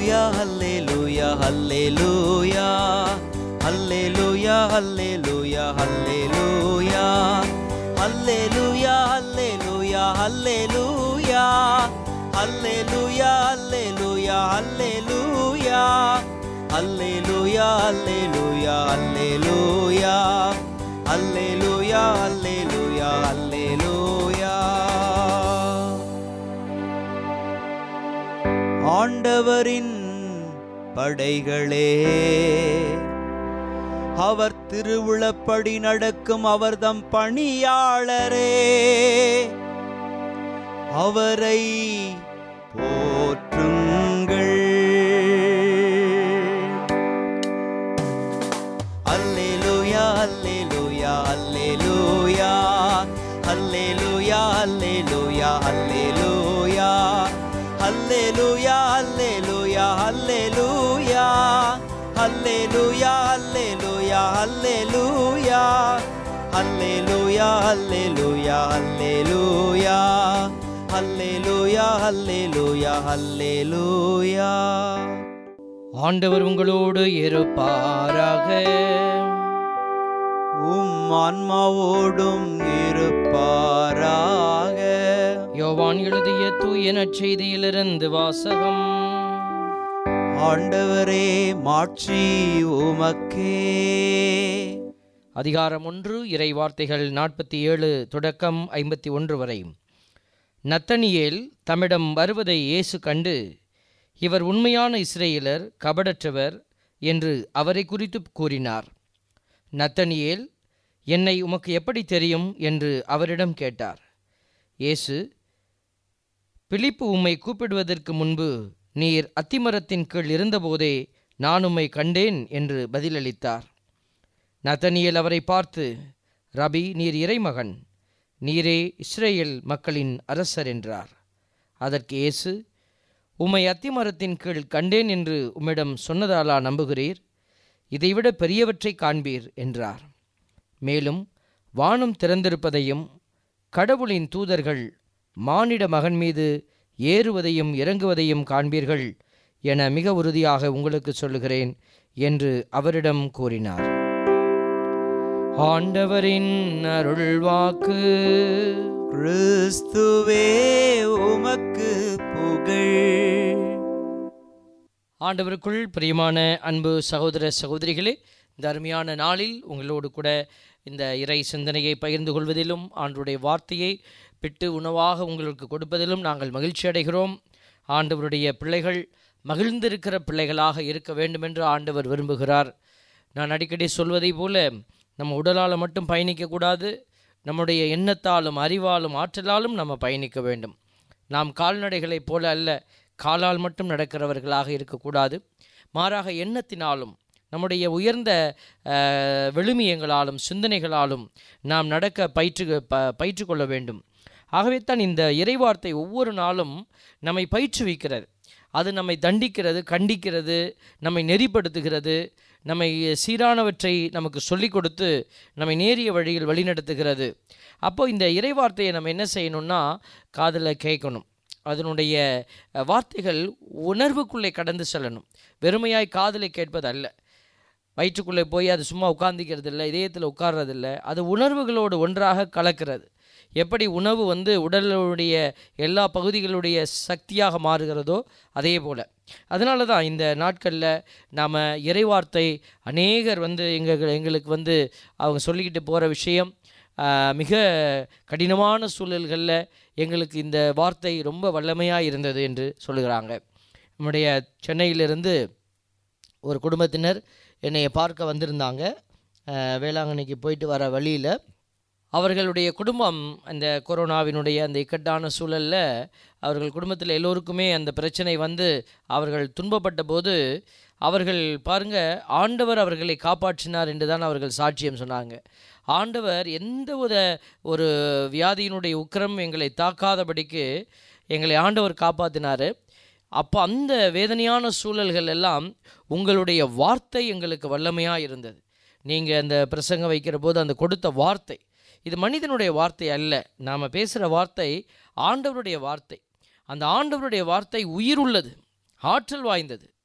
ஹல்லேலூயா ஹல்லேலூயா ஹல்லேலூயா ஹல்லேலூயா ஹல்லேலூயா ஹல்லேலூயா ஹல்லேலூயா ஹல்லேலூயா ஹல்லேலூயா ஹல்லேலூயா ஹல்லேலூயா ஹல்லேலூயா ஹல்லேலூயா ஹல்லேலூயா ஹல்லேலூயா ஹல்லேலூயா ஹல்லேலூயா ஹல்லேலூயா ஆண்டவரின் படைகளே அவர் திருவுளப்படி நடக்கும் அவர்தம் பணியாளரே அவரை போற்றுங்கள் அல்லேலூயா அல்லேலூயா அல்லேலூயா அல்லேலூயா அல்லேலூயா அல்லேலூயா அல்லேலூயா அல்லேலூயா அல்லேலூயா அல்லேலூயா அல்லேலூயா அல்லேலூயா அல்லேலூயா அல்லேலூயா அல்லேலூயா அல்லேலூயா அல்லேலூயா அல்லேலூயா ஆண்டவர் உங்களோடு இருப்பாராக உம் ஆன்மாவோடும் இருப்பாராக யோவான் எழுதிய தூய நற்செய்தியிலிருந்து வாசகம் ஆண்டவரே மாட்சி உமக்கே அதிகாரம் ஒன்று இறை வார்த்தைகள் நாற்பத்தி ஏழு தொடக்கம் ஐம்பத்தி ஒன்று வரை நத்தனியேல் தம்மிடம் வருவதை இயேசு கண்டு இவர் உண்மையான இஸ்ரேலர் கபடற்றவர் என்று அவரை குறித்து கூறினார் நத்தனியேல் என்னை உமக்கு எப்படி தெரியும் என்று அவரிடம் கேட்டார் இயேசு பிலிப்பு உம்மை கூப்பிடுவதற்கு முன்பு நீர் அத்திமரத்தின் கீழ் இருந்தபோதே நான் உம்மை கண்டேன் என்று பதிலளித்தார் நத்தனியேல் அவரை பார்த்து ரபி நீர் இறைமகன் நீரே இஸ்ரேல் மக்களின் அரசர் என்றார் அதற்கு இயேசு உம்மை அத்திமரத்தின் கீழ் கண்டேன் என்று உம்மிடம் சொன்னதாலா நம்புகிறீர் இதைவிட பெரியவற்றை காண்பீர் என்றார் மேலும் வானம் திறந்திருப்பதையும் கடவுளின் தூதர்கள் மானிட மகன் மீது ஏறுவதையும் இறங்குவதையும் காண்பீர்கள் என மிக உறுதியாக உங்களுக்கு சொல்லுகிறேன் என்று அவரிடம் கூறினார் ஆண்டவரின் அருள்வாக்கு கிறிஸ்துவே உமக்கு புகழ் ஆண்டவருக்குள் பிரியமான அன்பு சகோதர சகோதரிகளே இந்த அருமையான நாளில் உங்களோடு கூட இந்த இறை சிந்தனையை பகிர்ந்து கொள்வதிலும் ஆண்டுடைய வார்த்தையை பிட்டு உணவாக உங்களுக்கு கொடுப்பதிலும் நாங்கள் மகிழ்ச்சி அடைகிறோம் ஆண்டவருடைய பிள்ளைகள் மகிழ்ந்திருக்கிற பிள்ளைகளாக இருக்க வேண்டுமென்று ஆண்டவர் விரும்புகிறார் நான் அடிக்கடி சொல்வதை போல நம்ம உடலால் மட்டும் பயணிக்கக்கூடாது நம்முடைய எண்ணத்தாலும் அறிவாலும் ஆற்றலாலும் நம்ம பயணிக்க வேண்டும் நாம் கால்நடைகளைப் போல அல்ல காலால் மட்டும் நடக்கிறவர்களாக இருக்கக்கூடாது மாறாக எண்ணத்தினாலும் நம்முடைய உயர்ந்த அஹ், விழுமியங்களாலும் சிந்தனைகளாலும் நாம் நடக்க பயிற்று ப பயிற்று கொள்ள வேண்டும் ஆகவே தான் இந்த இறைவார்த்தை ஒவ்வொரு நாளும் நம்மை பயிற்றுவிக்கிறது அது நம்மை தண்டிக்கிறது கண்டிக்கிறது நம்மை நெறிப்படுத்துகிறது நம்மை சீரானவற்றை நமக்கு சொல்லிக் கொடுத்து நம்மை நேரிய வழியில் வழிநடத்துகிறது அப்போ இந்த இறைவார்த்தையை நம்ம என்ன செய்யணும்னா காதில் கேட்கணும் அதனுடைய அஹ், வார்த்தைகள் உணர்வுக்குள்ளே கடந்து செல்லணும் வெறுமையாய் காதில் கேட்பது அல்ல வயிற்றுக்குள்ளே போய் அது சும்மா உட்கார்ந்திக்கிறது இல்லை இதயத்தில் உட்கார்றதில்ல அது உணர்வுகளோடு ஒன்றாக கலக்கிறது எப்படி உணவு வந்து உடலுடைய எல்லா பகுதிகளுடைய சக்தியாக மாறுகிறதோ அதே போல் அதனால தான் இந்த நாட்களில் நாம் இறைவார்த்தை அநேகர் வந்து எங்கள் எங்களுக்கு வந்து அவங்க சொல்லிக்கிட்டு போகிற விஷயம் ஆஹ், மிக கடினமான சூழல்களில் எங்களுக்கு இந்த வார்த்தை ரொம்ப வல்லமையாக இருந்தது என்று சொல்லுகிறாங்க நம்முடைய சென்னையிலிருந்து ஒரு குடும்பத்தினர் என்னை பார்க்க வந்திருந்தாங்க அஹ், வேளாங்கண்ணிக்கு போயிட்டு வர வழியில் அவர்களுடைய குடும்பம் அந்த கொரோனாவினுடைய அந்த இக்கட்டான சூழலில் அவர்கள் குடும்பத்தில் எல்லோருக்குமே அந்த பிரச்சனை வந்து அவர்கள் துன்பப்பட்ட போது அவர்கள் பாருங்க ஆண்டவர் அவர்களை காப்பாற்றினார் என்று தான் அவர்கள் சாட்சியம் சொன்னாங்க ஆண்டவர் எந்த வித ஒரு வியாதியினுடைய உக்கிரம் எங்களை தாக்காதபடிக்கு எங்களை ஆண்டவர் காப்பாற்றினார் அப்போ அந்த வேதனையான சூழல்கள் எல்லாம் உங்களுடைய வார்த்தை எங்களுக்கு வல்லமையாக இருந்தது நீங்கள் அந்த பிரசங்கம் வைக்கிற போது அந்த கொடுத்த வார்த்தை இது மனிதனுடைய வார்த்தை அல்ல நாம் பேசுகிற வார்த்தை ஆண்டவருடைய வார்த்தை அந்த ஆண்டவருடைய வார்த்தை உயிர் உள்ளது ஆற்றல் வாய்ந்தது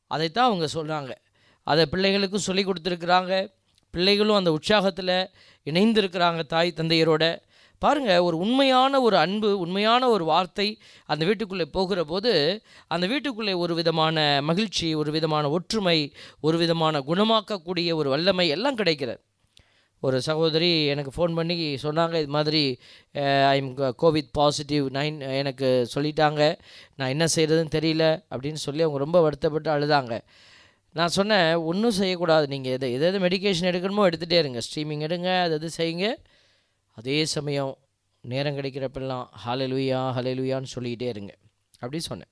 அதைத்தான் அவங்க சொல்கிறாங்க அதை பிள்ளைகளுக்கும் சொல்லி கொடுத்துருக்குறாங்க பிள்ளைகளும் அந்த உற்சாகத்தில் இணைந்திருக்கிறாங்க தாய் தந்தையரோட பாருங்கள் ஒரு உண்மையான ஒரு அன்பு உண்மையான ஒரு வார்த்தை அந்த வீட்டுக்குள்ளே போகிற போது அந்த வீட்டுக்குள்ளே ஒரு விதமான மகிழ்ச்சி ஒரு விதமான ஒற்றுமை ஒரு விதமான குணமாக்கக்கூடிய ஒரு வல்லமை எல்லாம் கிடைக்கிறது ஒரு சகோதரி எனக்கு ஃபோன் பண்ணி சொன்னாங்க இது மாதிரி ஐம் கோவிட் பாசிட்டிவ் நைன் எனக்கு சொல்லிட்டாங்க நான் என்ன செய்கிறதுன்னு தெரியல அப்படின்னு சொல்லி அவங்க ரொம்ப வருத்தப்பட்டு அழுதாங்க நான் சொன்னேன் ஒன்றும் செய்யக்கூடாது நீங்கள் எதை எது எது மெடிகேஷன் எடுக்கணுமோ எடுத்துகிட்டே இருங்க ஸ்ட்ரீமிங் எடுங்க அது இது செய்யுங்க அதே சமயம் நேரம் கிடைக்கிறப்பெல்லாம் ஹalleluya ஹalleluyaன்னு சொல்லிக்கிட்டே இருங்க அப்படி சொன்னேன்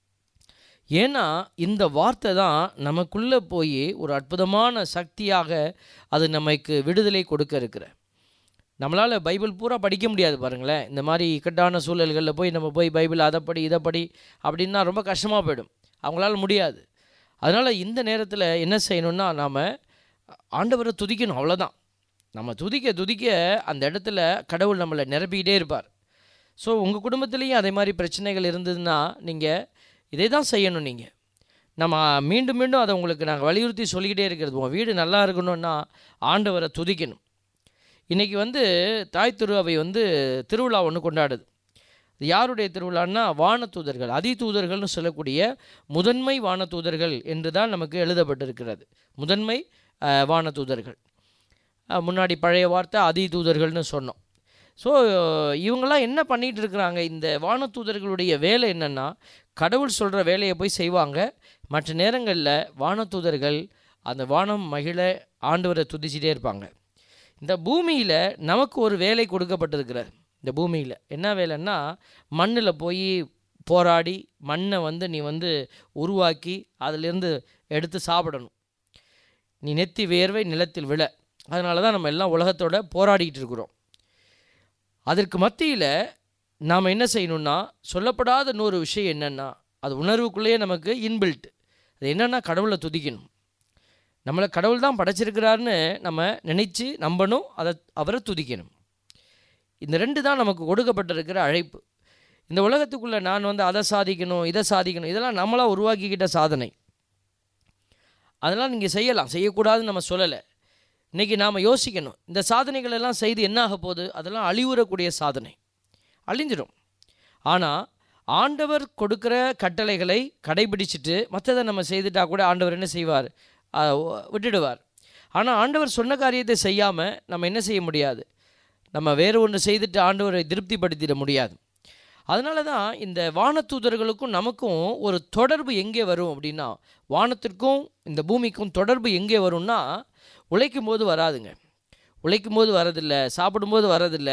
ஏன்னா இந்த வார்த்தை தான் நமக்குள்ளே போய் ஒரு அற்புதமான சக்தியாக அது நமக்கு விடுதலை கொடுக்க இருக்கிற நம்மளால் பைபிள் பூரா படிக்க முடியாது பாருங்களேன் இந்த மாதிரி இக்கட்டான சூழல்களில் போய் நம்ம போய் பைபிள் அதை படி இதை படி அப்படின்னா ரொம்ப கஷ்டமாக போயிடும் அவங்களால முடியாது அதனால் இந்த நேரத்தில் என்ன செய்யணும்னா நாம் ஆண்டவரை துதிக்கணும் அவ்வளோதான் நம்ம துதிக்க துதிக்க அந்த இடத்துல கடவுள் நம்மளை நிரப்பிக்கிட்டே இருப்பார் ஸோ உங்கள் குடும்பத்துலேயும் அதே மாதிரி பிரச்சனைகள் இருந்ததுன்னா நீங்கள் இதே தான் செய்யணும் நீங்கள் நம்ம மீண்டும் மீண்டும் அதை உங்களுக்கு நாங்கள் வலியுறுத்தி சொல்லிக்கிட்டே இருக்கிறது உங்கள் வீடு நல்லா இருக்கணும்னா ஆண்டவரை துதிக்கணும் இன்றைக்கி வந்து தாய் திருவை வந்து திருவிழா ஒன்று கொண்டாடுது இது யாருடைய திருவிழான்னா வானதூதர்கள் அதிதூதர்கள்னு சொல்லக்கூடிய முதன்மை வானதூதர்கள் என்று தான் நமக்கு எழுதப்பட்டிருக்கிறது முதன்மை அஹ், வானதூதர்கள் அஹ், முன்னாடி பழைய வார்த்தை அதிதூதர்கள்னு சொன்னோம் ஸோ இவங்கெல்லாம் என்ன பண்ணிகிட்டு இருக்கிறாங்க இந்த வானதூதர்களுடைய வேலை என்னென்னா கடவுள் சொல்கிற வேலையை போய் செய்வாங்க மற்ற நேரங்களில் வானதூதர்கள் அந்த வானம் மகிழ ஆண்டவரை துதிச்சிட்டே இருப்பாங்க இந்த பூமியில் நமக்கு ஒரு வேலை கொடுக்கப்பட்டிருக்கிறது இந்த பூமியில் என்ன வேலைன்னா மண்ணில் போய் போராடி மண்ணை வந்து நீ வந்து உருவாக்கி அதிலிருந்து எடுத்து சாப்பிடணும் நீ நெத்தி வேர்வை நிலத்தில் விழ அதனால தான் நம்ம எல்லாம் உலகத்தோட போராடிக்கிட்டு இருக்கிறோம் அதற்கு மத்தியில் நாம் என்ன செய்யணும்னா சொல்லப்படாத இன்னொரு விஷயம் என்னென்னா அது உணர்வுக்குள்ளேயே நமக்கு இன்பில்ட் அது என்னென்னா கடவுளை துதிக்கணும் நம்மளை கடவுள் தான் படைச்சிருக்கிறாருன்னு நம்ம நினச்சி நம்பணும் அதை அவரை துதிக்கணும் இந்த ரெண்டு தான் நமக்கு கொடுக்கப்பட்டிருக்கிற அழைப்பு இந்த உலகத்துக்குள்ளே நான் வந்து அதை சாதிக்கணும் இதை சாதிக்கணும் இதெல்லாம் நம்மளாக உருவாக்கிக்கிட்ட சாதனை அதெல்லாம் நீங்கள் செய்யலாம் செய்யக்கூடாதுன்னு நம்ம சொல்லலை இன்றைக்கி நாம் யோசிக்கணும் இந்த சாதனைகள் எல்லாம் செய்து என்ன ஆக போகுது அதெல்லாம் அழிவுறக்கூடிய சாதனை அழிஞ்சிடும் ஆனால் ஆண்டவர் கொடுக்குற கட்டளைகளை கடைபிடிச்சிட்டு மற்றதை நம்ம செய்துட்டா கூட ஆண்டவர் என்ன செய்வார் அஹ், விட்டுடுவார் ஆனால் ஆண்டவர் சொன்ன காரியத்தை செய்யாமல் நம்ம என்ன செய்ய முடியாது நம்ம வேறு ஒன்று செய்துட்டு ஆண்டவரை திருப்திப்படுத்திட முடியாது அதனால தான் இந்த வானதூதர்களுக்கும் நமக்கும் ஒரு தொடர்பு எங்கே வரும் அப்படின்னா வானத்திற்கும் இந்த பூமிக்கும் தொடர்பு எங்கே வரும்னா உழைக்கும் போது வராதுங்க உழைக்கும் போது வரதில்லை சாப்பிடும்போது வரதில்ல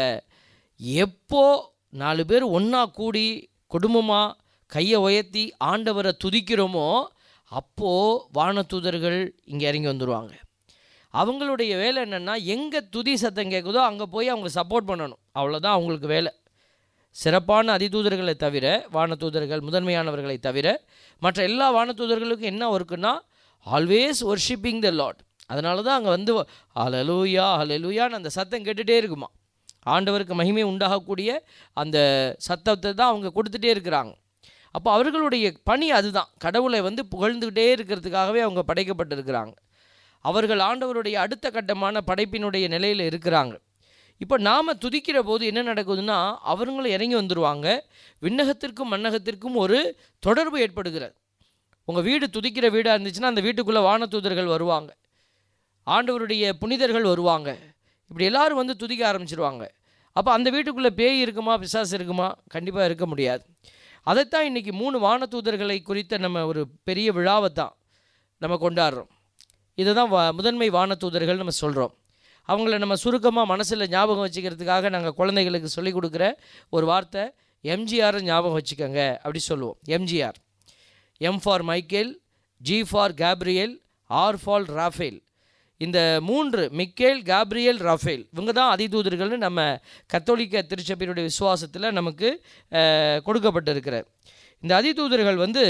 எப்போ நாலு பேர் ஒன்றா கூடி குடும்பமாக கையை உயர்த்தி ஆண்டவரை துதிக்கிறோமோ அப்போது வானதூதர்கள் இங்கே இறங்கி வந்துடுவாங்க அவங்களுடைய வேலை என்னென்னா எங்கே துதி சத்தம் கேட்குதோ அங்கே போய் அவங்க சப்போர்ட் பண்ணணும் அவ்வளோதான் அவங்களுக்கு வேலை சிறப்பான அதிதூதர்களை தவிர வானதூதர்கள் முதன்மையானவர்களை தவிர மற்ற எல்லா வானதூதர்களுக்கும் என்ன ஒர்க்குன்னா ஆல்வேஸ் ஒர்ஷிப்பிங் த லாட் அதனால தான் அங்கே வந்து அலலூயா அலலூயான்னு அந்த சத்தம் கேட்டுகிட்டே இருக்குமா ஆண்டவருக்கு மகிமை உண்டாகக்கூடிய அந்த சத்தத்தை தான் அவங்க கொடுத்துட்டே இருக்கிறாங்க அப்போ அவர்களுடைய பணி அதுதான் கடவுளை வந்து புகழ்ந்துக்கிட்டே இருக்கிறதுக்காகவே அவங்க படைக்கப்பட்டிருக்கிறாங்க அவர்கள் ஆண்டவருடைய அடுத்த கட்டமான படைப்பினுடைய நிலையில் இருக்கிறாங்க இப்போ நாம் துதிக்கிற போது என்ன நடக்குதுன்னா அவங்களும் இறங்கி வந்துடுவாங்க விண்ணகத்திற்கும் மண்ணகத்திற்கும் ஒரு தொடர்பு ஏற்படுகிறது உங்கள் வீடு துதிக்கிற வீடாக இருந்துச்சுன்னா அந்த வீட்டுக்குள்ளே வானதூதர்கள் வருவாங்க ஆண்டவருடைய புனிதர்கள் வருவாங்க இப்படி எல்லாரும் வந்து துதிக்க ஆரம்பிச்சிருவாங்க அப்போ அந்த வீட்டுக்குள்ளே பேய் இருக்குமா பிசாசு இருக்குமா கண்டிப்பாக இருக்க முடியாது அதைத்தான் இன்றைக்கி மூணு வானதூதர்களை குறித்த நம்ம ஒரு பெரிய விழாவை தான் நம்ம கொண்டாடுறோம் இதை தான் வா முதன்மை வானதூதர்கள் நம்ம சொல்கிறோம் அவங்கள நம்ம சுருக்கமாக மனசில் ஞாபகம் வச்சுக்கிறதுக்காக நாங்கள் குழந்தைகளுக்கு சொல்லிக் கொடுக்குற ஒரு வார்த்தை எம்ஜிஆரை ஞாபகம் வச்சுக்கோங்க அப்படி சொல்லுவோம் MGR M for Michael G for Gabriel R for Raphael இந்த மூன்று மிக்கேல் காப்ரியல் ராஃபேல் இவங்க தான் அதிதூதர்கள்னு நம்ம கத்தோலிக்க திருச்சபையினுடைய விசுவாசத்தில் நமக்கு அஹ், கொடுக்கப்பட்டிருக்கிற இந்த அதிதூதர்கள் வந்து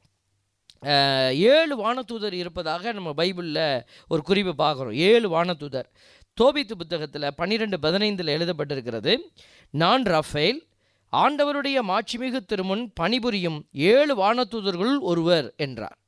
அஹ், ஏழு வானதூதர் இருப்பதாக நம்ம பைபிளில் ஒரு குறிப்பு பார்க்குறோம் ஏழு வானதூதர் தோபித்து புத்தகத்தில் பன்னிரெண்டு பதினைந்தில் எழுதப்பட்டிருக்கிறது நான் ரஃபேல் ஆண்டவருடைய மாட்சிமிகு திருமுன் பணிபுரியும் ஏழு வானதூதர்களுள் ஒருவர் என்றார்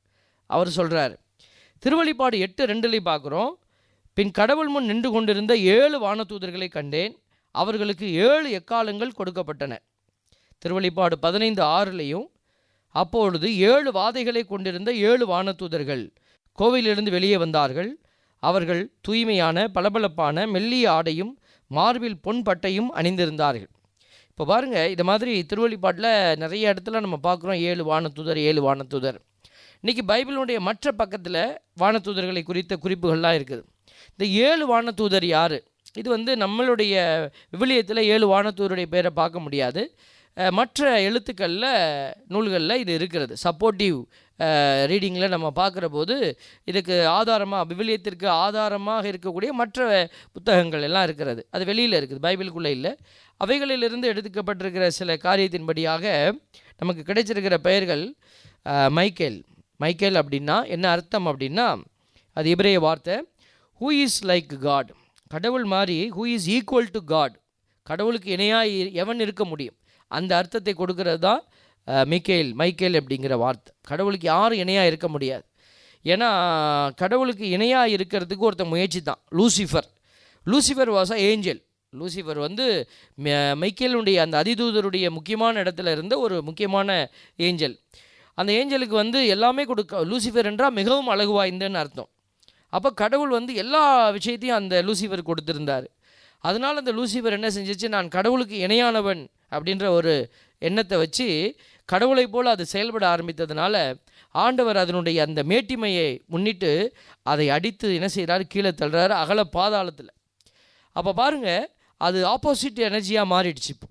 அவர் சொல்கிறார் திருவழிப்பாடு எட்டு ரெண்டுலேயும் பார்க்குறோம் பின் கடவுள் முன் நின்று கொண்டிருந்த ஏழு வானதூதர்களை கண்டேன் அவர்களுக்கு ஏழு எக்காலங்கள் கொடுக்கப்பட்டன திருவழிப்பாடு பதினைந்து ஆறுலேயும் அப்பொழுது ஏழு வாதைகளை கொண்டிருந்த ஏழு வானதூதர்கள் கோவிலிருந்து வெளியே வந்தார்கள் அவர்கள் தூய்மையான பளபளப்பான மெல்லிய ஆடையும் மார்பில் பொன் பட்டையும் அணிந்திருந்தார்கள் இப்போ பாருங்கள் இது மாதிரி திருவள்ளிப்பாட்டில் நிறைய இடத்துல நம்ம பார்க்குறோம் ஏழு வானதூதர் ஏழு வானதூதர் இன்றைக்கி பைபிளுடைய மற்ற பக்கத்தில் வானதூதர்களை குறித்த குறிப்புகள்லாம் இருக்குது இந்த ஏழு வானதூதர் யார் இது வந்து நம்மளுடைய விவிலியத்தில் ஏழு வானதூதருடைய பேரை பார்க்க முடியாது அஹ், மற்ற எழுத்துக்களில் நூல்களில் இது இருக்கிறது சப்போர்ட்டிவ் ரீடிங்கில் நம்ம பார்க்குற போது இதுக்கு ஆதாரமாக விவிலியத்திற்கு ஆதாரமாக இருக்கக்கூடிய மற்ற புத்தகங்கள் எல்லாம் இருக்கிறது அது வெளியில் இருக்குது பைபிளுக்குள்ளே இல்லை அவைகளிலிருந்து எடுத்துக்கப்பட்டிருக்கிற சில காரியத்தின்படியாக நமக்கு கிடைச்சிருக்கிற பெயர்கள் அஹ், மைக்கேல் மைக்கேல் அப்படின்னா என்ன அர்த்தம் அப்படின்னா அது இப்ரேய வார்த்தை ஹூ இஸ் லைக் காட் கடவுள் மாதிரி who is equal to God கடவுளுக்கு இணையாக எவன் இருக்க முடியும் அந்த அர்த்தத்தை கொடுக்கறது தான் அஹ், மிக்கேல் மைக்கேல் அப்படிங்கிற வார்த்தை கடவுளுக்கு யாரும் இணையாக இருக்க முடியாது ஏன்னா கடவுளுக்கு இணையாக இருக்கிறதுக்கு ஒருத்தன் முயற்சி தான் Lucifer Lucifer was a angel Lucifer வந்து ம- மைக்கேலுடைய அந்த அதிதூதருடைய முக்கியமான இடத்துல இருந்த ஒரு முக்கியமான ஏஞ்சல் அந்த ஏஞ்சலுக்கு வந்து எல்லாமே கொடுக்க லூசிஃபர் என்றால் மிகவும் அழகு வாய்ந்தன்னு அர்த்தம் அப்போ கடவுள் வந்து எல்லா விஷயத்தையும் அந்த லூசிஃபர் கொடுத்திருந்தார் அதனால் அந்த லூசிஃபர் என்ன செஞ்சிச்சு நான் கடவுளுக்கு இணையானவன் அப்படின்ற ஒரு எண்ணத்தை வச்சு கடவுளைப் போல் அது செயல்பட ஆரம்பித்ததுனால ஆண்டவர் அதனுடைய அந்த மேட்டிமையை முன்னிட்டு அதை அடித்து என்ன செய்கிறாரு கீழே தள்ளுறாரு அகல பாதாளத்தில் அப்போ பாருங்க அது ஆப்போசிட் எனர்ஜியாக மாறிடுச்சு இப்போ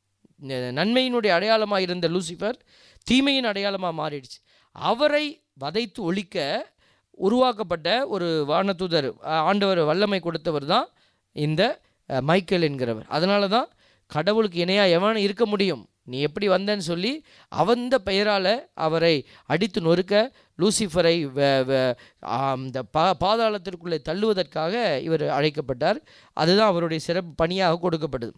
ந- நன்மையினுடைய அடையாளமாக இருந்த லூசிஃபர் தீமையின் அடையாளமாக மாறிடுச்சு அவரை வதைத்து ஒழிக்க உருவாக்கப்பட்ட ஒரு வானதூதர் அஹ், ஆண்டவர் வல்லமை கொடுத்தவர் தான் இந்த அஹ், மைக்கேல் என்கிறவர் அதனால தான் கடவுளுக்கு இணையாக எவன் இருக்க முடியும் நீ எப்படி வந்தேன்னு சொல்லி அவந்த பெயரால் அவரை அடித்து நொறுக்க லூசிஃபரை வ- வ- ஆம், இந்த பா பாதாளத்திற்குள்ளே தள்ளுவதற்காக இவர் அழைக்கப்பட்டார் அதுதான் அவருடைய சிறப்பு பணியாக கொடுக்கப்பட்டது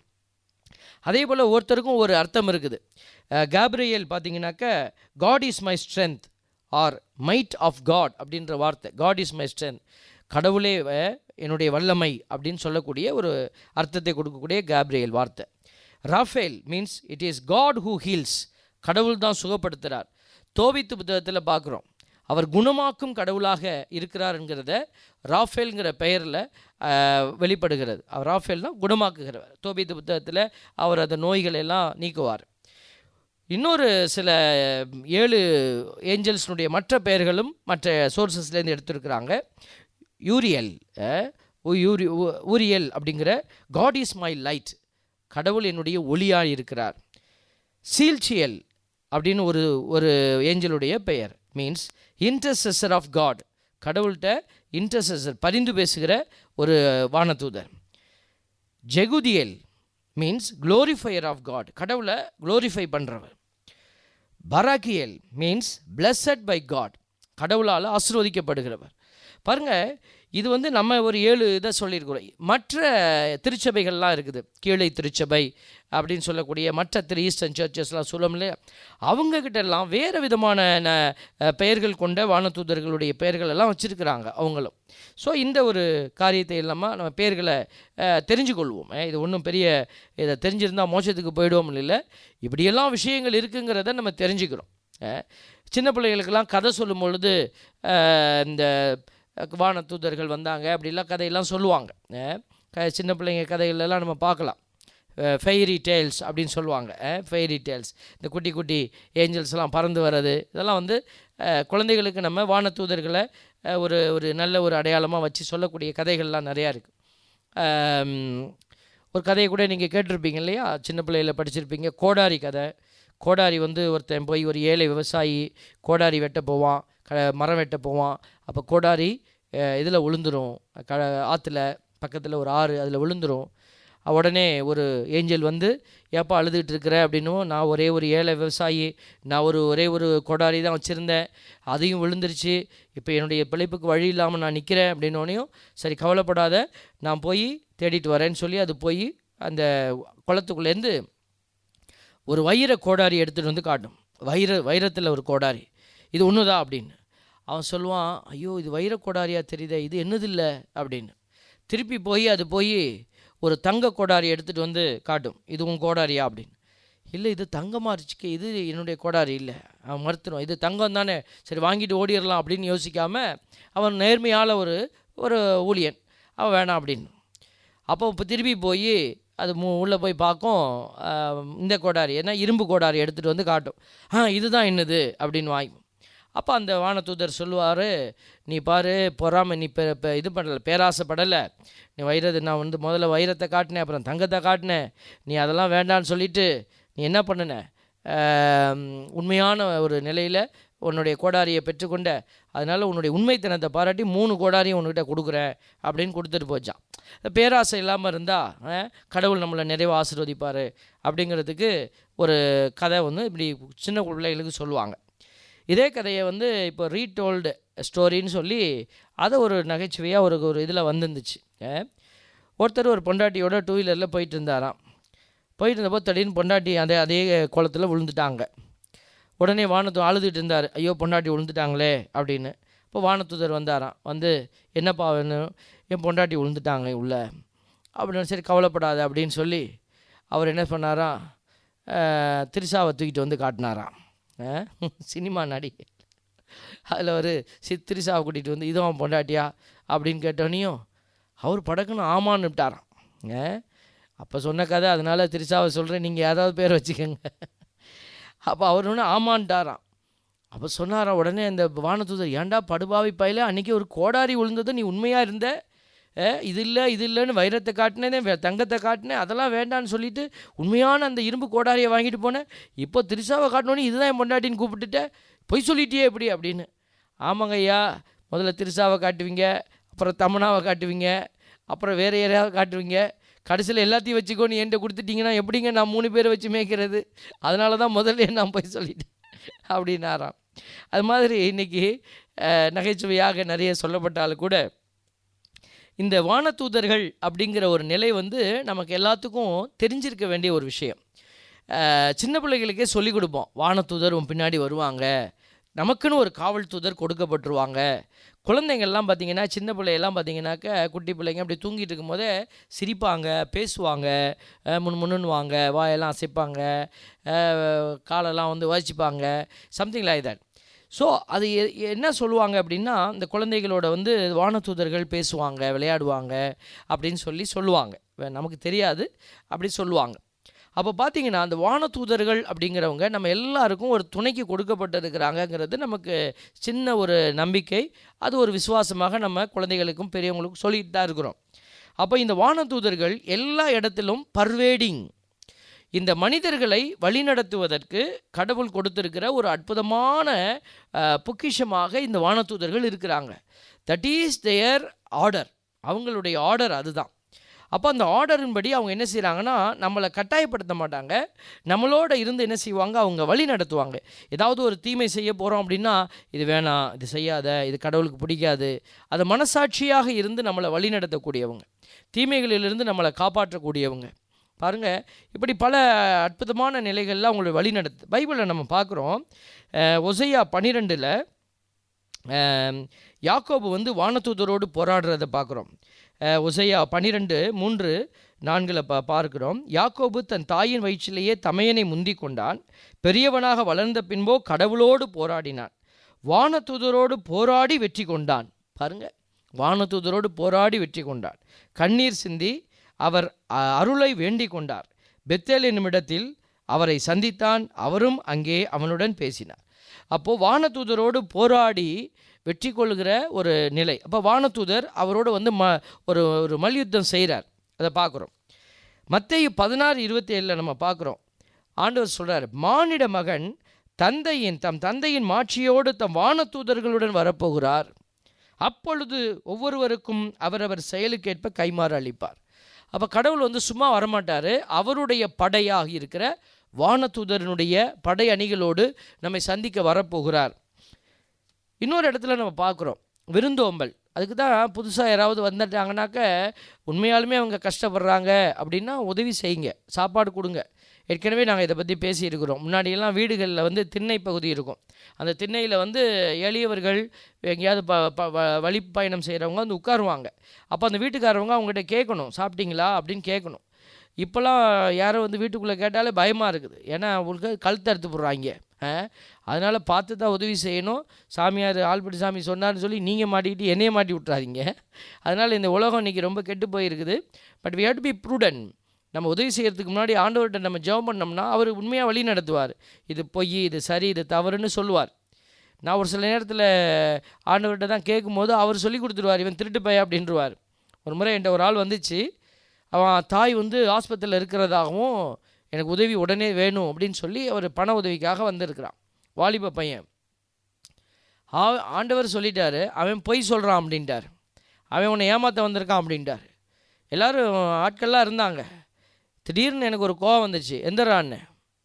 அதே போல் ஒருத்தருக்கும் ஒரு அர்த்தம் இருக்குது அஹ், கேப்ரியேல் பார்த்தீங்கன்னாக்க God is my strength or might of God அப்படின்ற வார்த்தை காட் இஸ் மை ஸ்ட்ரென்த் கடவுளே அஹ், என்னுடைய வல்லமை அப்படின்னு சொல்லக்கூடிய ஒரு அர்த்தத்தை கொடுக்கக்கூடிய கேப்ரியேல் வார்த்தை Raphael means it is God who heals கடவுள் தான் சுகப்படுத்துகிறார் தோபித்து புத்தகத்தில் பார்க்குறோம் அவர் குணமாக்கும் கடவுளாக இருக்கிறாருங்கிறத ராஃபேல்ங்கிற பெயரில் வெளிப்படுகிறது அவர் ராஃபேல்னா குணமாக்குகிறவர் தோபித்து புத்தகத்தில் அவர் அந்த நோய்களை எல்லாம் நீக்குவார் இன்னொரு சில ஏழு ஏஞ்சல்ஸ்னுடைய மற்ற பெயர்களும் மற்ற சோர்சஸ்லேருந்து எடுத்திருக்கிறாங்க யூரியல் அஹ், உ- யூரி உ- ஊரியல் அப்படிங்கிற காட் இஸ் மை லைட் கடவுள் என்னுடைய ஒளியாக இருக்கிறார் சீல்ச்சியல் அப்படின்னு ஒரு ஒரு ஏஞ்சலுடைய பெயர் மீன்ஸ் இன்டர்செசர் ஆஃப் காட் கடவுள்கிட்ட இன்டர்செசர் பரிந்து பேசுகிற ஒரு வானதூதர் Jehudiel means glorifier of God கடவுளை க்ளோரிஃபை பண்ணுறவர் Barachiel means blessed by God கடவுளால் ஆசீர்வதிக்கப்படுகிறவர் பாருங்க இது வந்து நம்ம ஒரு ஏழு இதை சொல்லியிருக்கிறோம் மற்ற திருச்சபைகள்லாம் இருக்குது கீழை திருச்சபை அப்படின்னு சொல்லக்கூடிய மற்ற திரு ஈஸ்டர்ன் சர்ச்சஸ்லாம் சொல்லல அவங்கக்கிட்ட எல்லாம் வேறு விதமான ந- அஹ், பெயர்கள் கொண்ட வானதூதர்களுடைய பெயர்கள் எல்லாம் வச்சுருக்கிறாங்க அவங்களும் ஸோ இந்த ஒரு காரியத்தை இல்லாமல் நம்ம பெயர்களை அஹ், தெரிஞ்சுக்கொள்வோம் அஹ், இது ஒன்றும் பெரிய இதை தெரிஞ்சிருந்தால் மோட்சத்துக்கு போயிடுவோம் இல்லை இப்படியெல்லாம் விஷயங்கள் இருக்குங்கிறத நம்ம தெரிஞ்சுக்கிறோம் அஹ், சின்ன பிள்ளைகளுக்கெல்லாம் கதை சொல்லும் பொழுது அஹ், இந்த வான தூதர்கள் வந்தாங்க அப்படிலாம் கதையெல்லாம் சொல்லுவாங்க அஹ், க- சின்ன பிள்ளைங்க கதைகளெல்லாம் நம்ம பார்க்கலாம் ஃபெய்ரி டேல்ஸ் அப்படின்னு சொல்லுவாங்க ஃபெய்ரி டேல்ஸ் இந்த குட்டி குட்டி ஏஞ்சல்ஸ்லாம் பறந்து வர்றது இதெல்லாம் வந்து அஹ், குழந்தைகளுக்கு நம்ம வானத்தூதர்களை அஹ், ஒரு ஒரு நல்ல ஒரு அடையாளமாக வச்சு சொல்லக்கூடிய கதைகள்லாம் நிறையா இருக்குது ஒரு கதையை கூட நீங்கள் கேட்டிருப்பீங்க இல்லையா சின்ன பிள்ளையில படிச்சிருப்பீங்க கோடாரி கதை கோடாரி வந்து ஒருத்தன் போய் ஒரு ஏழை விவசாயி கோடாரி வெட்ட போவான் க மரம் வெட்ட போவான் அப்போ கோடாரி இதில் விழுந்துரும் க ஆற்றுல பக்கத்தில் ஒரு ஆறு அதில் விழுந்துரும் உடனே ஒரு ஏஞ்சல் வந்து ஏப்பா அழுதுகிட்டு இருக்கிற அப்படின்னும் நான் ஒரே ஒரு ஏழை விவசாயி நான் ஒரு ஒரே ஒரு கொடாரி தான் வச்சுருந்தேன் அதையும் விழுந்துருச்சு இப்போ என்னுடைய பிழைப்புக்கு வழி இல்லாமல் நான் நிற்கிறேன் அப்படின்னோடனையும் சரி கவலைப்படாத நான் போய் தேடிட்டு வரேன்னு சொல்லி அது போய் அந்த குளத்துக்குள்ளேருந்து ஒரு வைர கோடாரி எடுத்துகிட்டு வந்து காட்டும் வைர வைரத்தில் ஒரு கோடாரி இது ஒன்று தான் அப்படின்னு அவன் சொல்லுவான் ஐயோ இது வைரக் கோடாரியா தெரியுதே இது என்னது இல்லை அப்படின்னு திருப்பி போய் அது போய் ஒரு தங்க கோடாரி எடுத்துகிட்டு வந்து காட்டும் இது உன் கோடாரியா அப்படின்னு இல்லை இது தங்கமாக இருந்துச்சுக்கு இது என்னுடைய கோடாரி இல்லை அவன் மறுத்துடும் இது தங்கம் தானே சரி வாங்கிட்டு ஓடிடலாம் அப்படின்னு யோசிக்காம அவன் நேர்மையால் ஒரு ஒரு ஊழியன் அவன் வேணாம் அப்படின்னு அப்போ இப்போ திருப்பி போய் அது மு உள்ளே போய் பார்க்கும் ஆஹ், இந்த கோடாரி ஏன்னா இரும்பு கோடாரி எடுத்துகிட்டு வந்து காட்டும் ஆ இதுதான் என்னது அப்படின்னு வாங்கி அப்போ அந்த வானதூதர் சொல்லுவார் நீ பாரு பொறாமை நீ பெ- பெ- இது பண்ணலை பேராசைப்படலை நீ வைரத்தை நான் வந்து முதல்ல வைரத்தை காட்டினேன் அப்புறம் தங்கத்தை காட்டினேன் நீ அதெல்லாம் வேண்டான்னு சொல்லிட்டு நீ என்ன பண்ணுன ஆம், உண்மையான ஒரு நிலையில் உன்னுடைய கோடாரியை பெற்றுக்கொண்ட அதனால் உன்னுடைய உண்மைத்தனத்தை பாராட்டி மூணு கோடாரியும் உன்கிட்ட கொடுக்குறேன் அப்படின்னு கொடுத்துட்டு போச்சான் பேராசை இல்லாமல் இருந்தால் கடவுள் நம்மளை நிறைவாக ஆசீர்வதிப்பார் அப்படிங்கிறதுக்கு ஒரு கதை வந்து இப்படி சின்ன பிள்ளைகளுக்கு சொல்லுவாங்க இதே கதையை வந்து இப்போ ரீடோல்டு ஸ்டோரின்னு சொல்லி அதை ஒரு நகைச்சுவையாக ஒரு ஒரு இதில் வந்துருந்துச்சு அஹ், ஒருத்தர் ஒரு பொண்டாட்டியோட டூ வீலரில் போயிட்டு இருந்தாராம் போயிட்டு இருந்தப்போ திடீர்னு பொண்டாட்டி அதே அதே குளத்துல விழுந்துட்டாங்க உடனே வானத்து அழுதுட்டு இருந்தார் ஐயோ பொண்டாட்டி விழுந்துட்டாங்களே அப்படின்னு இப்போ வானத்துதர் வந்தாராம் வந்து என்னப்பா வேணும் என் பொண்டாட்டி விழுந்துட்டாங்க உள்ள அப்படின்னு சரி கவலைப்படாத அப்படின்னு சொல்லி அவர் என்ன பண்ணாராம் அஹ், திரிசாவை தூக்கிட்டு வந்து காட்டினாராம் அஹ், சினிமா நடிகை அதில் ஒரு சி திரிசாவை கூட்டிகிட்டு வந்து இதுவும் அவன் பொண்டாட்டியா அப்படின்னு கேட்டோனையும் அவர் படக்குன்னு ஆமான்னு விட்டாராம் அஹ், அப்போ சொன்ன கதை அதனால் திரிசாவை சொல்கிறேன் நீங்கள் ஏதாவது பேர் வச்சுக்கோங்க அப்போ அவர் ஒன்று ஆமான்ட்டாராம் அப்போ சொன்னாராம் உடனே அந்த வானதூதர் ஏன்டா படுபாவி பையில அன்றைக்கி ஒரு கோடாரி விழுந்தது நீ உண்மையாக இருந்த ஏ, இது இல்லை இது இல்லைன்னு வைரத்தை காட்டினேன் வே- தங்கத்தை காட்டினேன் அதெல்லாம் வேண்டான்னு சொல்லிட்டு உண்மையான அந்த இரும்பு கோடாரியை வாங்கிட்டு போனேன் இப்போ திரிசாவை காட்டினோன்னே இதுதான் என் பொண்டாட்டின்னு கூப்பிட்டுட்டேன் பொய் சொல்லிட்டியே எப்படி அப்படின்னு ஆமாங்க ஐயா முதல்ல திரிசாவை காட்டுவீங்க அப்புறம் தமனாவை காட்டுவீங்க அப்புறம் வேறு யாரையாவது காட்டுவீங்க கடைசியில் எல்லாத்தையும் வச்சுக்கோன்னு என்கிட்ட கொடுத்துட்டீங்கன்னா எப்படிங்க நான் மூணு பேரை வச்சு மேய்க்கிறது அதனால தான் முதல்ல நான் போய் சொல்லிட்டேன் அப்படின்னாராம் அது மாதிரி இன்றைக்கி நகைச்சுவையாக நிறைய சொல்லப்பட்டாலும் கூட இந்த வானதூதர்கள் அப்படிங்கிற ஒரு நிலை வந்து நமக்கு எல்லாத்துக்கும் தெரிஞ்சிருக்க வேண்டிய ஒரு விஷயம் அஹ், சின்ன பிள்ளைகளுக்கே சொல்லிக் கொடுப்போம் வானதூதர் உன் பின்னாடி வருவாங்க நமக்குன்னு ஒரு காவல் தூதர் கொடுக்கப்பட்டுருவாங்க குழந்தைங்கள்லாம் பார்த்தீங்கன்னா சின்ன பிள்ளையெல்லாம் பார்த்தீங்கன்னாக்க குட்டி பிள்ளைங்க அப்படி தூங்கிட்டு இருக்கும்போதே சிரிப்பாங்க பேசுவாங்க அஹ், முன்னு முன்னுன்னுவாங்க வாயெல்லாம் அசைப்பாங்க அஹ், காலெல்லாம் வந்து வாசிப்பாங்க சம்திங் லைக் தட் ஸோ அது எ- என்ன சொல்லுவாங்க அப்படின்னா இந்த குழந்தைகளோட வந்து வானதூதர்கள் பேசுவாங்க விளையாடுவாங்க அப்படின்னு சொல்லி சொல்லுவாங்க வே- நமக்கு தெரியாது அப்படி சொல்லுவாங்க அப்போ பார்த்தீங்கன்னா அந்த வானதூதர்கள் அப்படிங்கிறவங்க நம்ம எல்லாருக்கும் ஒரு துணைக்கு கொடுக்கப்பட்டிருக்கிறாங்கங்கிறது நமக்கு சின்ன ஒரு நம்பிக்கை அது ஒரு விசுவாசமாக நம்ம குழந்தைகளுக்கும் பெரியவங்களுக்கும் சொல்லிட்டு தான் இருக்கிறோம் அப்போ இந்த வானதூதர்கள் எல்லா இடத்திலும் பர்வேடிங் இந்த மனிதர்களை வழிநடத்துவதற்கு கடவுள் கொடுத்திருக்கிற ஒரு அற்புதமான அஹ், பொக்கிஷமாக இந்த வானதூதர்கள் இருக்கிறாங்க தட் இஸ் their ஆர்டர் அவங்களுடைய ஆர்டர் அதுதான் அப்போ அந்த ஆர்டரின்படி அவங்க என்ன செய்கிறாங்கன்னா நம்மளை கட்டாயப்படுத்த மாட்டாங்க நம்மளோட இருந்து என்ன செய்வாங்க அவங்க வழி நடத்துவாங்க ஏதாவது ஒரு தீமை செய்ய போகிறோம் அப்படின்னா இது வேணாம் இது செய்யாத இது கடவுளுக்கு பிடிக்காது அது மனசாட்சியாக இருந்து நம்மளை வழி நடத்தக்கூடியவங்க தீமைகளிலிருந்து நம்மளை காப்பாற்றக்கூடியவங்க பாருங்க இப்படி பல அற்புதமான நிலைகளில் அவங்களுடைய வழி நடத்து பைபிளில் நம்ம பார்க்குறோம் ஒசையா பன்னிரெண்டில் யாக்கோபு வந்து வானதூதரோடு போராடுறதை பார்க்குறோம் ஒசையா பன்னிரெண்டு மூன்று நான்கில் பா பார்க்கிறோம் யாக்கோபு தன் தாயின் வயிற்றிலேயே தமையனை முந்திக் கொண்டான் பெரியவனாக வளர்ந்த பின்போ கடவுளோடு போராடினான் வானதூதரோடு போராடி வெற்றி கொண்டான் பாருங்க வானதூதரோடு போராடி வெற்றி கொண்டான் கண்ணீர் சிந்தி அவர் அ- அருளை வேண்டிக் கொண்டார் பெத்தேல் என்னுமிடத்தில் அவரை சந்தித்தான் அவரும் அங்கே அவனுடன் பேசினார் அப்போது வானதூதரோடு போராடி வெற்றி கொள்கிற ஒரு நிலை அப்போ வானதூதர் அவரோடு வந்து ம ஒரு ஒரு மல்யுத்தம் செய்கிறார் அதை பார்க்குறோம் மத்தேயு பதினாறு இருபத்தி ஏழில் நம்ம பார்க்குறோம் ஆண்டவர் சொல்றார் மானிட மகன் தந்தையின் தம் தந்தையின் மாட்சியோடு தம் வானதூதர்களுடன் வரப்போகிறார் அப்பொழுது ஒவ்வொருவருக்கும் அவரவர் செயலுக்கேற்ப கைமாறு அளிப்பார் அப்போ கடவுள் வந்து சும்மா வரமாட்டார் அவருடைய படையாக இருக்கிற வானதூதரனுடைய படை அணிகளோடு நம்மை சந்திக்க வரப்போகிறார் இன்னொரு இடத்துல நம்ம பார்க்குறோம் விருந்தோம்பல் அதுக்கு தான் புதுசாக யாராவது வந்துட்டாங்கனாக்க உண்மையாலுமே அவங்க கஷ்டப்படுறாங்க அப்படின்னா உதவி செய்யுங்க சாப்பாடு கொடுங்க ஏற்கனவே நாங்கள் இதை பற்றி பேசியிருக்கிறோம் முன்னாடியெல்லாம் வீடுகளில் வந்து திண்ணை பகுதி இருக்கும் அந்த திண்ணையில் வந்து எளியவர்கள் எங்கேயாவது ப ப வ- வழிப்பயணம் செய்கிறவங்க வந்து உட்காருவாங்க அப்போ அந்த வீட்டுக்காரவங்க அவங்ககிட்ட கேட்கணும் சாப்பிட்டீங்களா அப்படின்னு கேட்கணும் இப்போல்லாம் யாரும் வந்து வீட்டுக்குள்ளே கேட்டாலே பயமாக இருக்குது ஏன்னா அவங்களுக்கு கழுத்து அறுத்து போடுறாங்க அதனால் பார்த்து தான் உதவி செய்யணும் சாமியார் ஆல்பட்டி சாமி சொன்னார்னு சொல்லி நீங்கள் மாட்டிக்கிட்டு என்னைய மாட்டி விட்றாதீங்க அதனால் இந்த உலகம் இன்றைக்கி ரொம்ப கெட்டு போயிருக்குது but we have to be prudent நம்ம உதவி செய்கிறதுக்கு முன்னாடி ஆண்டவர்கிட்ட நம்ம ஜெபம் பண்ணோம்னா அவர் உண்மையாக வழி நடத்துவார் இது பொய் இது சரி இது தவறுன்னு சொல்லுவார் நான் ஒரு சில நேரத்தில் ஆண்டவர்கிட்ட தான் கேட்கும்போது அவர் சொல்லி கொடுத்துருவார் இவன் திருட்டு பைய அப்படின்றவார் ஒரு முறை என்கிட்ட ஒரு ஆள் வந்துச்சு அவன் தாய் வந்து ஆஸ்பத்திரியில் இருக்கிறதாகவும் எனக்கு உதவி உடனே வேணும் அப்படின்னு சொல்லி அவர் பண உதவிக்காக வந்திருக்கிறான் வாலிப பையன் ஆ- ஆண்டவர் சொல்லிட்டாரு அவன் பொய் சொல்கிறான் அப்படின்ட்டார் அவன் உன்னை ஏமாற்ற வந்திருக்கான் அப்படின்ட்டார் எல்லாரும் ஆட்கள்லாம் இருந்தாங்க திடீர்னு எனக்கு ஒரு கோவம் வந்துச்சு எந்தரான்னு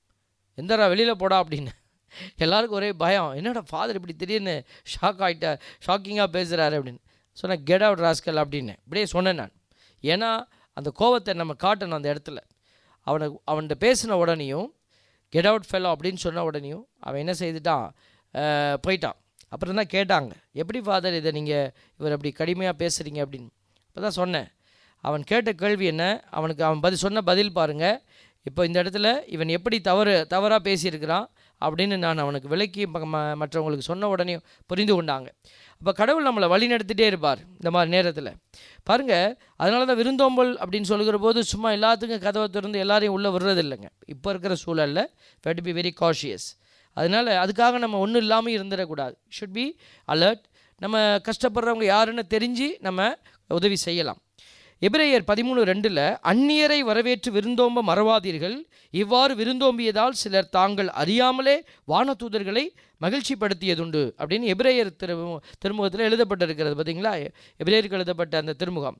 எந்தரா வெளியில் போடா அப்படின்னு எல்லாருக்கும் ஒரே பயம் என்னடா ஃபாதர் இப்படி திடீர்னு ஷாக் ஆகிட்டா ஷாக்கிங்காக பேசுகிறாரு அப்படின்னு சொன்னேன் கெட் அவுட் ராஸ்கல் அப்படின்னு இப்படியே சொன்னேன் நான் ஏன்னா அந்த கோவத்தை நம்ம காட்டணும் அந்த இடத்துல அவனை அவன்கிட்ட பேசின உடனேயும் கெட் அவுட் ஃபெல்லோ அப்படின்னு சொன்ன உடனேயும் அவன் என்ன செய்துட்டான் அஹ், போயிட்டான் அப்புறம் தான் கேட்டாங்க எப்படி ஃபாதர் இதை நீங்கள் இவர் அப்படி கடுமையாக பேசுகிறீங்க அப்படின்னு அப்போ தான் சொன்னேன் அவன் கேட்ட கேள்வி என்ன அவனுக்கு அவன் பதில் சொன்ன பதில் பாருங்க இப்போ இந்த இடத்துல இவன் எப்படி தவறு தவறாக பேசியிருக்கிறான் அப்படின்னு நான் அவனுக்கு விளக்கி ம- ம- மற்றவங்களுக்கு சொன்ன உடனே புரிந்து கொண்டாங்க அப்போ கடவுள் நம்மளை வழி நடத்திட்டே இருப்பார் இந்த மாதிரி நேரத்தில் பாருங்க அதனால தான் விருந்தோம்பல் அப்படின்னு சொல்லுகிற போது சும்மா எல்லாத்துக்கும் கதவை திறந்து எல்லாரையும் உள்ளே விடுறது இல்லைங்க இப்போ இருக்கிற சூழலில் டு பி வெரி காஷியஸ் அதனால் அதுக்காக நம்ம ஒன்றும் இல்லாமல் இருந்துடக்கூடாது ஷுட் பி அலர்ட் நம்ம கஷ்டப்படுறவங்க யாருன்னு தெரிஞ்சு நம்ம உதவி செய்யலாம் எபிரேயர் பதிமூணு ரெண்டில் அந்நியரை வரவேற்று விருந்தோம்ப மறவாதீர்கள் இவ்வாறு விருந்தோம்பியதால் சிலர் தாங்கள் அறியாமலே வானதூதர்களை மகிழ்ச்சிப்படுத்தியதுண்டு அப்படின்னு எபிரேயர் திரு திருமுகத்தில் எழுதப்பட்டிருக்கிறது பார்த்தீங்களா எபிரேயருக்கு எழுதப்பட்ட அந்த திருமுகம்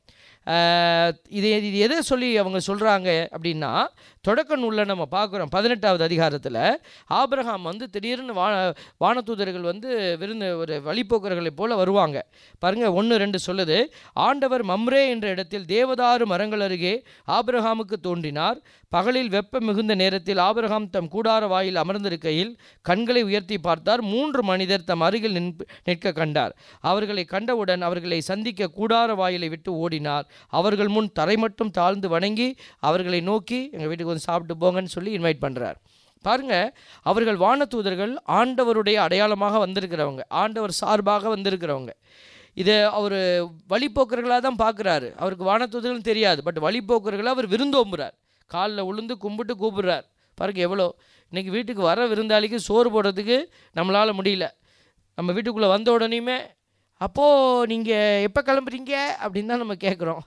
ஆஹ் இது இது எதை சொல்லி அவங்க சொல்கிறாங்க அப்படின்னா தொடக்க நூலில் நம்ம பார்க்குறோம் பதினெட்டாவது அதிகாரத்தில் ஆபிரகாம் வந்து திடீர்னு வா வானதூதர்கள் வந்து விருந்து ஒரு வழிப்போக்கர்களைப் போல வருவாங்க பாருங்க ஒன்று ரெண்டு சொல்லுது ஆண்டவர் மம்ரே என்ற இடத்தில் தேவதாரு மரங்கள் அருகே ஆபிரகாமுக்கு தோன்றினார் பகலில் வெப்பம் மிகுந்த நேரத்தில் ஆபிரகாம் தம் கூடார வாயில் அமர்ந்திருக்கையில் கண்களை உயர்த்தி பார்த்தார் மூன்று மனிதர் தம் அருகில் நின்ப- நிற்க கண்டார் அவர்களை கண்டவுடன் அவர்களை சந்திக்க கூடார வாயிலை விட்டு ஓடினார் அவர்கள் முன் தரை மட்டும் தாழ்ந்து வணங்கி அவர்களை நோக்கி எங்கள் வீட்டுக்கு வந்து சாப்பிட்டு போங்கன்னு சொல்லி இன்வைட் பண்ணுறார் பாருங்க அவர்கள் வானதூதர்கள் ஆண்டவருடைய அடையாளமாக வந்திருக்கிறவங்க ஆண்டவர் சார்பாக வந்திருக்கிறவங்க இதை அவர் வழிப்போக்கர்களாக தான் பார்க்குறாரு அவருக்கு வானதூதர்கள் தெரியாது பட் வழிப்போக்கர்களை அவர் விருந்தோம்புறார் காலில் உளுந்து கும்பிட்டு கூப்பிடுறார் பாருங்க எவ்வளோ இன்னைக்கு வீட்டுக்கு வர விருந்தாளிக்கு சோறு போடுறதுக்கு நம்மளால் முடியல நம்ம வீட்டுக்குள்ளே வந்த உடனேயுமே அப்போது நீங்கள் எப்போ கிளம்புறீங்க அப்படின்னு தான் நம்ம கேட்குறோம்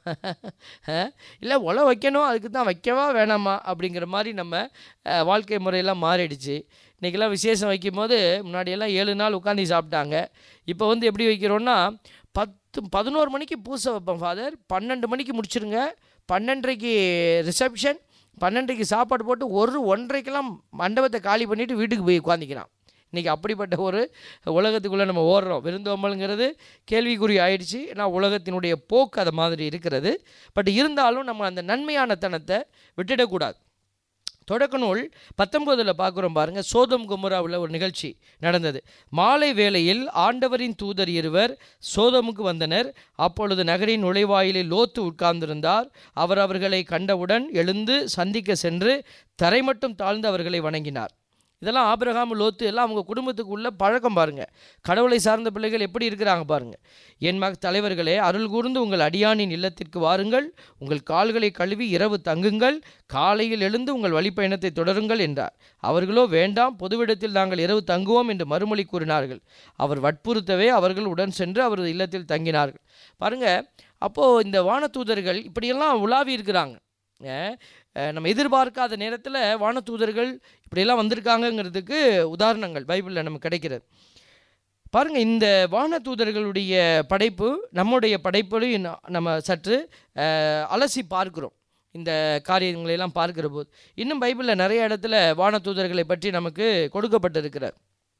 இல்லை உலை வைக்கணும் அதுக்கு தான் வைக்கவா வேணாமா அப்படிங்கிற மாதிரி நம்ம அஹ், வாழ்க்கை முறையெல்லாம் மாறிடுச்சு இன்றைக்கெல்லாம் விசேஷம் வைக்கும் போது முன்னாடியெல்லாம் ஏழு நாள் உட்காந்து சாப்பிட்டாங்க இப்போ வந்து எப்படி வைக்கிறோன்னா பத்து பதினோரு மணிக்கு பூசை வைப்போம் ஃபாதர் பன்னெண்டு மணிக்கு முடிச்சிருங்க பன்னெண்டரைக்கு ரிசப்ஷன் பன்னெண்டரைக்கு சாப்பாடு போட்டு ஒரு ஒன்றரைக்கெல்லாம் மண்டபத்தை காலி பண்ணிவிட்டு வீட்டுக்கு போய் உட்காந்துக்கிறான் இன்றைக்கி அப்படிப்பட்ட ஒரு உலகத்துக்குள்ளே நம்ம ஓடுறோம் விருந்தோம்பலுங்கிறது கேள்விக்குறி ஆயிடுச்சு ஏன்னா உலகத்தினுடைய போக்கு அது மாதிரி இருக்கிறது பட் இருந்தாலும் நம்ம அந்த நன்மையான தனத்தை விட்டுடக்கூடாது தொடக்க நூல் பத்தொம்போதில் பார்க்குறோம் பாருங்கள் சோதம் குமராவில் ஒரு நிகழ்ச்சி நடந்தது மாலை வேளையில் ஆண்டவரின் தூதர் இருவர் சோதமுக்கு வந்தனர் அப்பொழுது நகரின் நுழைவாயிலில் லோத்து உட்கார்ந்திருந்தார் அவர் அவர்களை கண்டவுடன் எழுந்து சந்திக்க சென்று தரை மட்டும் தாழ்ந்து அவர்களை வணங்கினார் இதெல்லாம் ஆபிரகாம் லோத்து எல்லாம் அவங்க குடும்பத்துக்குள்ள பழக்கம் பாருங்க கடவுளை சார்ந்த பிள்ளைகள் எப்படி இருக்கிறாங்க பாருங்க என் மக தலைவர்களே அருள் கூர்ந்து உங்கள் அடியானின் இல்லத்திற்கு வாருங்கள் உங்கள் கால்களை கழுவி இரவு தங்குங்கள் காலையில் எழுந்து உங்கள் வழிப்பயணத்தை தொடருங்கள் என்றார் அவர்களோ வேண்டாம் பொதுவிடத்தில் நாங்கள் இரவு தங்குவோம் என்று மறுமொழி கூறினார்கள் அவர் வற்புறுத்தவே அவர்கள் உடன் சென்று அவரது இல்லத்தில் தங்கினார்கள் பாருங்க அப்போது இந்த வானதூதர்கள் இப்படியெல்லாம் உலாவி இருக்கிறாங்க அஹ் அஹ் நம்ம எதிர்பார்க்காத நேரத்தில் வானதூதர்கள் இப்படியெல்லாம் வந்திருக்காங்கங்கிறதுக்கு உதாரணங்கள் பைபிளில் நமக்கு கிடைக்கிறது பாருங்க இந்த வானதூதர்களுடைய படைப்பு நம்முடைய படைப்பையும் ந- நம்ம சற்று அஹ், அலசி பார்க்கிறோம் இந்த காரியங்களை எல்லாம் பார்க்கிற போது இன்னும் பைபிளில் நிறைய இடத்துல வானதூதர்களை பற்றி நமக்கு கொடுக்கப்பட்டிருக்கிறார்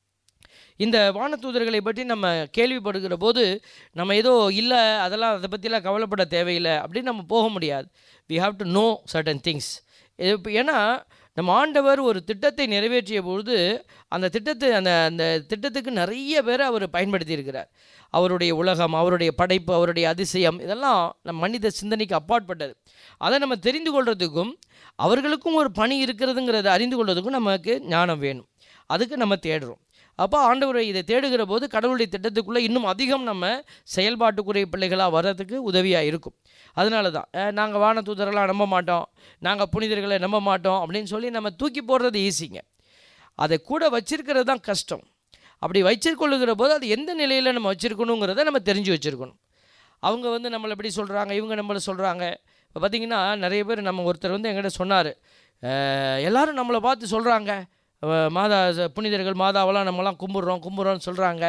இந்த வானதூதர்களை பற்றி நம்ம கேள்விப்படுகிற போது நம்ம ஏதோ இல்லை அதெல்லாம் அதை பற்றிலாம் கவலைப்பட தேவையில்லை அப்படின்னு நம்ம போக முடியாது we have to know certain things இப்போ ஏன்னா நம்ம ஆண்டவர் ஒரு திட்டத்தை நிறைவேற்றிய பொழுது அந்த திட்டத்தை அந்த அந்த திட்டத்துக்கு நிறைய பேரை அவர் பயன்படுத்தி இருக்கிறார் அவருடைய உலகம் அவருடைய படைப்பு அவருடைய அதிசயம் இதெல்லாம் நம் மனித சிந்தனைக்கு அப்பாற்பட்டது அதை நம்ம தெரிந்து கொள்றதுக்கும் அவர்களுக்கும் ஒரு பணி இருக்கிறதுங்கிறத அறிந்து கொள்வதுக்கும் நமக்கு ஞானம் வேணும் அதுக்கு நம்ம தேடுறோம் அப்போ ஆண்டவரை இதை தேடுகிற போது கடவுளுடைய திட்டத்துக்குள்ளே இன்னும் அதிகம் நம்ம செயல்பாட்டுக்குரிய பிள்ளைகளாக வர்றதுக்கு உதவியாக இருக்கும் அதனால தான் நாங்கள் வான தூதரெல்லாம் நம்ப மாட்டோம் நாங்கள் புனிதர்களை நம்ப மாட்டோம் அப்படின்னு சொல்லி நம்ம தூக்கி போடுறது ஈஸிங்க அதை கூட வச்சிருக்கிறது தான் கஷ்டம் அப்படி வச்சிருக்கொள்ளுகிற போது அது எந்த நிலையில் நம்ம வச்சுருக்கணுங்கிறத நம்ம தெரிஞ்சு வச்சுருக்கணும் அவங்க வந்து நம்மளை எப்படி சொல்கிறாங்க இவங்க நம்மளை சொல்கிறாங்க இப்போ பார்த்திங்கன்னா நிறைய பேர் நம்ம ஒருத்தர் வந்து எங்கிட்ட சொன்னார் எல்லாரும் நம்மளை பார்த்து சொல்கிறாங்க மாதா ச- புனிதர்கள் மாதாவெல்லாம் நம்மலாம் கும்பிட்றோம் கும்பிட்றோம்னு சொல்கிறாங்க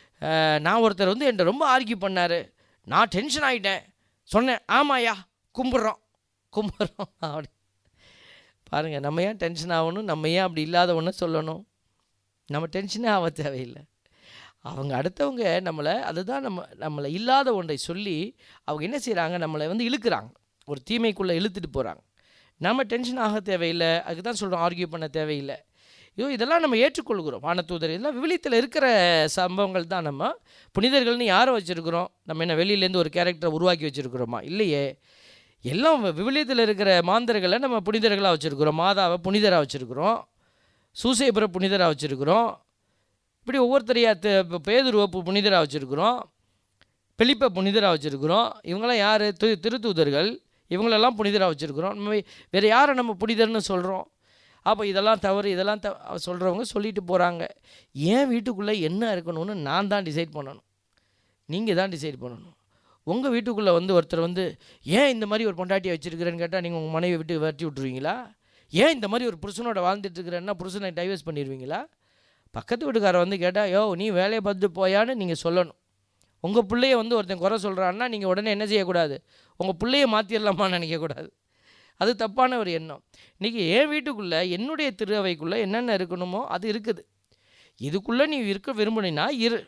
நான் ஒருத்தர் வந்து என்கிட்ட ரொம்ப ஆர்கியூ பண்ணார் நான் டென்ஷன் ஆகிட்டேன் சொன்னேன் ஆமாயா கும்பிட்றோம் கும்பிட்றோம் அப்படி பாருங்கள் நம்ம ஏன் டென்ஷன் ஆகணும் நம்ம ஏன் அப்படி இல்லாத ஒன்று சொல்லணும் நம்ம டென்ஷனே ஆக தேவையில்லை அவங்க அடுத்தவங்க நம்மளை அதுதான் நம்ம நம்மளை இல்லாத ஒன்றை சொல்லி அவங்க என்ன செய்கிறாங்க நம்மளை வந்து இழுக்கிறாங்க ஒரு தீமைக்குள்ளே இழுத்துட்டு போகிறாங்க நம்ம டென்ஷன் ஆக தேவையில்லை அதுக்கு தான் சொல்கிறோம் ஆர்கியூ பண்ண தேவையில்லை ஐயோ இதெல்லாம் நம்ம ஏற்றுக்கொள்கிறோம் வானத்தூதர் இதெல்லாம் விவிலியத்தில் இருக்கிற சம்பவங்கள் தான் நம்ம புனிதர்கள்னு யாரை வச்சுருக்கிறோம் நம்ம என்ன வெளியிலேருந்து ஒரு கேரக்டரை உருவாக்கி வச்சுருக்கிறோமா இல்லையே எல்லாம் விவிலியத்தில் இருக்கிற மாந்தர்களை நம்ம புனிதர்களாக வச்சுருக்கிறோம் மாதாவை புனிதராக வச்சுருக்கிறோம் சூசேபுர புனிதராக வச்சுருக்கிறோம் இப்படி ஒவ்வொருத்தரையா த- பேதுருவ பு- புனிதராக வச்சுருக்கிறோம் பிலிப்பை புனிதராக வச்சுருக்கிறோம் இவங்களாம் யார் திரு திருத்தூதர்கள் இவங்களெல்லாம் புனிதராக வச்சுருக்கிறோம் நம்ம வேறு யாரை நம்ம புனிதர்னு சொல்கிறோம் அப்போ இதெல்லாம் தவறு இதெல்லாம் த சொல்கிறவங்க சொல்லிட்டு போகிறாங்க ஏன் வீட்டுக்குள்ளே என்ன இருக்கணும்னு நான் தான் டிசைட் பண்ணணும் நீங்கள் தான் டிசைட் பண்ணணும் உங்கள் வீட்டுக்குள்ளே வந்து ஒருத்தர் வந்து ஏன் இந்த மாதிரி ஒரு பொண்டாட்டியை வச்சுருக்கிறேன்னு கேட்டால் நீங்கள் உங்கள் மனைவி விட்டு விரட்டி விட்ருவீங்களா ஏன் இந்த மாதிரி ஒரு புருஷனோட வாழ்ந்துட்டு இருக்கிறேன்னா புருஷனை டைவர்ஸ் பண்ணிடுவீங்களா பக்கத்து வீட்டுக்காரர் வந்து கேட்டால் யோ நீ வேலையை பார்த்துட்டு போயான்னு நீங்கள் சொல்லணும் உங்கள் பிள்ளைய வந்து ஒருத்தன் குறை சொல்கிறான்னா நீங்கள் உடனே என்ன செய்யக்கூடாது உங்கள் பிள்ளைய மாற்றிடலாமான்னு நினைக்கக்கூடாது அது தப்பான ஒரு எண்ணம் இன்றைக்கி என் வீட்டுக்குள்ளே என்னுடைய திருவைக்குள்ளே என்னென்ன இருக்கணுமோ அது இருக்குது இதுக்குள்ளே நீ இருக்க விரும்புனீன்னா இரு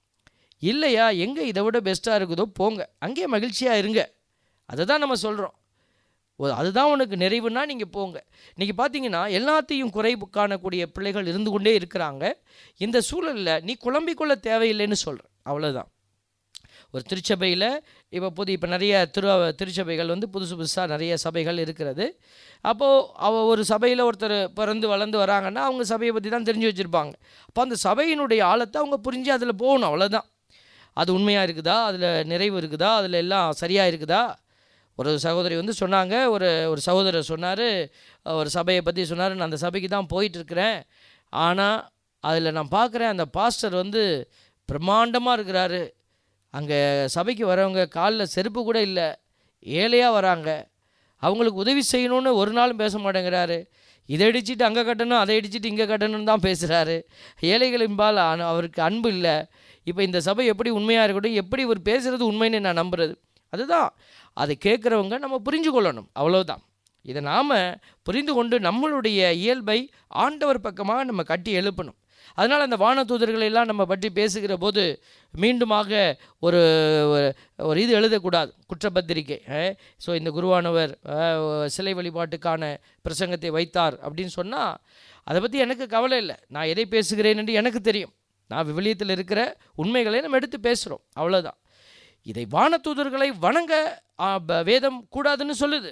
இல்லையா எங்கே இதை விட பெஸ்ட்டாக இருக்குதோ போங்க அங்கேயே மகிழ்ச்சியாக இருங்க அதை தான் நம்ம சொல்கிறோம் அதுதான் உனக்கு நிறைவுன்னா நீங்கள் போங்க இன்றைக்கி பார்த்தீங்கன்னா எல்லாத்தையும் குறை காணக்கூடிய பிள்ளைகள் இருந்து கொண்டே இருக்கிறாங்க இந்த சூழலில் நீ குழம்பிக்கொள்ள தேவையில்லைன்னு சொல்கிறேன் அவ்வளோதான் ஒரு திருச்சபையில் இப்போ புது இப்போ நிறைய திரு திருச்சபைகள் வந்து புதுசு புதுசாக நிறைய சபைகள் இருக்கிறது அப்போது அவ ஒரு சபையில் ஒருத்தர் பிறந்து வளர்ந்து வராங்கன்னா அவங்க சபையை பற்றி தான் தெரிஞ்சு வச்சுருப்பாங்க அப்போ அந்த சபையினுடைய ஆழத்தை அவங்க புரிஞ்சு அதில் போகணும் அவ்வளோதான் அது உண்மையாக இருக்குதா அதில் நிறைவு இருக்குதா அதில் எல்லாம் சரியாக இருக்குதா ஒரு சகோதரி வந்து சொன்னாங்க ஒரு ஒரு சகோதரர் சொன்னார் ஒரு சபையை பற்றி சொன்னார் நான் அந்த சபைக்கு தான் போயிட்டுருக்கிறேன் ஆனால் அதில் நான் பார்க்குறேன் அந்த பாஸ்டர் வந்து பிரம்மாண்டமாக இருக்கிறாரு அங்கே சபைக்கு வரவங்க காலில் செருப்பு கூட இல்லை ஏழையாக வராங்க அவங்களுக்கு உதவி செய்யணும்னு ஒரு நாளும் பேச மாட்டேங்கிறாரு இதை இடிச்சிட்டு அங்கே கட்டணும் அதை இடிச்சிட்டு இங்கே கட்டணும்னு தான் பேசுகிறாரு ஏழைகளின்பால் அன- அவருக்கு அன்பு இல்லை இப்போ இந்த சபை எப்படி உண்மையாக இருக்கட்டும் எப்படி இவர் பேசுகிறது உண்மைன்னு நான் நம்புறது அதுதான் அதை கேட்குறவங்க நம்ம புரிஞ்சு கொள்ளணும் அவ்வளவுதான் இதை நாம் புரிந்து கொண்டு நம்மளுடைய இயல்பை ஆண்டவர் பக்கமாக நம்ம கட்டி எழுப்பணும் அதனால் அந்த வானதூதர்களை எல்லாம் நம்ம பற்றி பேசுகிற போது மீண்டுமாக ஒரு ஒரு- ஒரு இது எழுதக்கூடாது குற்றப்பத்திரிக்கை ஸோ இந்த குருவானவர் அஹ், சிலை வழிபாட்டுக்கான பிரசங்கத்தை வைத்தார் அப்படின்னு சொன்னால் அதை பற்றி எனக்கு கவலை இல்லை நான் எதை பேசுகிறேன் என்று எனக்கு தெரியும் நான் விவிலியத்தில் இருக்கிற உண்மைகளை நம்ம எடுத்து பேசுகிறோம் அவ்வளோதான் இதை வானதூதர்களை வணங்க ஆ, ப- வேதம் கூடாதுன்னு சொல்லுது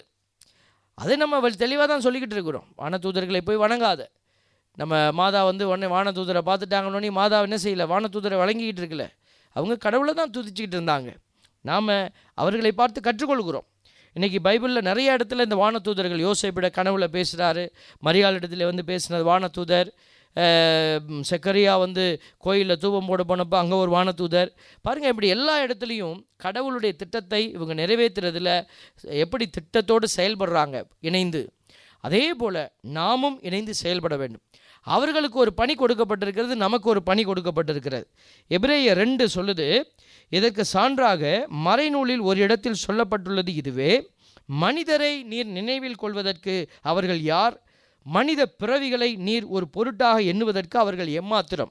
அதை நம்ம தெளிவாக தான் சொல்லிக்கிட்டு இருக்கிறோம் வானதூதர்களை போய் வணங்காத நம்ம மாதா வந்து உடனே வானதூதரை பார்த்துட்டாங்கன்னொன்னே மாதா என்ன செய்யல வானதூதரை வழங்கிக்கிட்டு இருக்கல அவங்க கடவுளை தான் துதிச்சிக்கிட்டு இருந்தாங்க நாம் அவர்களை பார்த்து கற்றுக்கொள்கிறோம் இன்றைக்கி பைபிளில் நிறைய இடத்துல இந்த வானதூதர்கள் யோசேப்பிட கனவுல பேசுகிறாரு மரியாள் இடத்துல வந்து பேசினது வானதூதர் அஹ், செக்கரியா வந்து கோயிலில் தூபம் போட போனப்போ அங்கே ஒரு வானதூதர் பாருங்கள் இப்படி எல்லா இடத்துலையும் கடவுளுடைய திட்டத்தை இவங்க நிறைவேற்றுறதுல எப்படி திட்டத்தோடு செயல்படுறாங்க இணைந்து அதே போல் நாமும் இணைந்து செயல்பட வேண்டும் அவர்களுக்கு ஒரு பணி கொடுக்கப்பட்டிருக்கிறது நமக்கு ஒரு பணி கொடுக்கப்பட்டிருக்கிறது எபிரேய ரெண்டு சொல்லுது இதற்கு சான்றாக மறைநூலில் ஒரு இடத்தில் சொல்லப்பட்டுள்ளது இதுவே மனிதரை நீர் நினைவில் கொள்வதற்கு அவர்கள் யார் மனித பிறவிகளை நீர் ஒரு பொருட்டாக எண்ணுவதற்கு அவர்கள் எம்மாத்திரம்